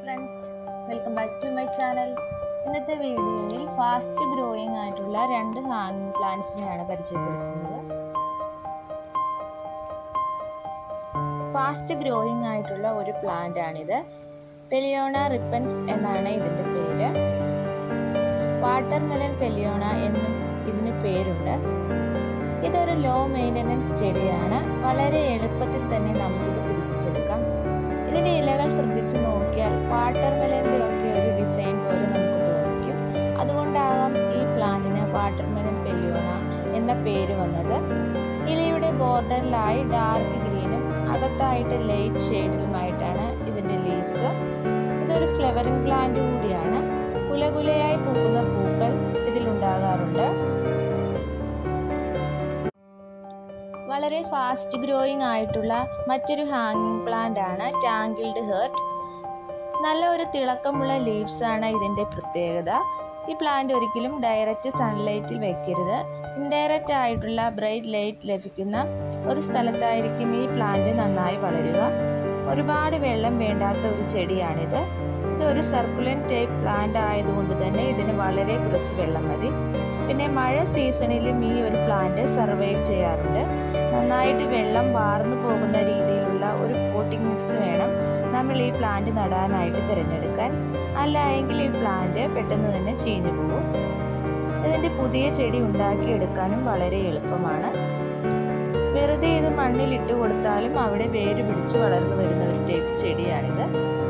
friends welcome back to my channel ഇന്നത്തെ വീഡിയോയിൽ fast growing ആയിട്ടുള്ള രണ്ട് ഹാങ്ങിങ് പ്ലാന്റ്സിനെയാണ് പരിചയപ്പെടുത്തുന്നത് ഫാസ്റ്റ് ഗ്രോയിങ് ആയിട്ടുള്ള ഒരു പ്ലാന്റ് ആണിത് പെലിയോണ റിപ്പൻസ് എന്നാണ് ഇതിൻ്റെ പേര് വാട്ടർ മെലൻ പെലിയോണ എന്നും ഇതിന് പേരുണ്ട് ഇതൊരു ലോ മെയിൻ്റനൻസ് ചെടിയാണ് വളരെ എളുപ്പത്തിൽ തന്നെ നമുക്കിത് പിടിപ്പിച്ചെടുക്കാം ഇതിന്റെ ഇലകൾ ശ്രദ്ധിച്ചു നോക്കിയാൽ വാട്ടർ മെലന്റെ ഒക്കെ ഒരു ഡിസൈൻ പോലെ നമുക്ക് തോന്നിക്കും അതുകൊണ്ടാകാം ഈ പ്ലാന്റിന് വാട്ടർ മെലൻ പെലിയോണ എന്ന പേര് വന്നത് ഇലയുടെ ബോർഡറിലായി ഡാർക്ക് ഗ്രീനും അകത്തായിട്ട് ലൈറ്റ് ഷെയ്ഡിലുമായിട്ടാണ് ഇതിന്റെ ലീവ്സ് ഇതൊരു ഫ്ലവറിംഗ് പ്ലാന്റ് കൂടിയാണ് കുലകുലയായി പൂക്കുന്ന പൂക്കൾ ഇതിലുണ്ടാകാറുണ്ട് വളരെ ഫാസ്റ്റ് ഗ്രോയിങ് ആയിട്ടുള്ള മറ്റൊരു ഹാങ്ങിങ് പ്ലാന്റ് ആണ് ടാങ്കിൾഡ് ഹേർട്ട് നല്ല ഒരു തിളക്കമുള്ള ലീവ്സ് ആണ് ഇതിൻ്റെ പ്രത്യേകത ഈ പ്ലാന്റ് ഒരിക്കലും ഡയറക്റ്റ് സൺലൈറ്റിൽ വെക്കരുത് ഇൻഡയറക്റ്റ് ആയിട്ടുള്ള ബ്രൈറ്റ് ലൈറ്റ് ലഭിക്കുന്ന ഒരു സ്ഥലത്തായിരിക്കും ഈ പ്ലാന്റ് നന്നായി വളരുക ഒരുപാട് വെള്ളം വേണ്ടാത്ത ഒരു ചെടിയാണിത് ഇത് ഒരു സർക്കുലൻ ടൈപ്പ് പ്ലാന്റ് ആയതുകൊണ്ട് തന്നെ ഇതിന് വളരെ കുറച്ച് വെള്ളം മതി പിന്നെ മഴ സീസണിലും ഈ ഒരു പ്ലാന്റ് സർവൈവ് ചെയ്യാറുണ്ട് നന്നായിട്ട് വെള്ളം വാർന്നു പോകുന്ന രീതിയിലുള്ള ഒരു പോട്ടിംഗ് മിക്സ് വേണം നമ്മൾ ഈ പ്ലാന്റ് നടാനായിട്ട് തിരഞ്ഞെടുക്കാൻ അല്ല എങ്കിൽ ഈ പ്ലാന്റ് പെട്ടെന്ന് തന്നെ ചീഞ്ഞു പോകും ഇതിൻ്റെ പുതിയ ചെടി ഉണ്ടാക്കിയെടുക്കാനും വളരെ എളുപ്പമാണ് വെറുതെ ഇത് മണ്ണിൽ ഇട്ട് കൊടുത്താലും അവിടെ വേര് പിടിച്ച് വളർന്നു വരുന്ന ഒരു ടൈപ്പ് ചെടിയാണിത്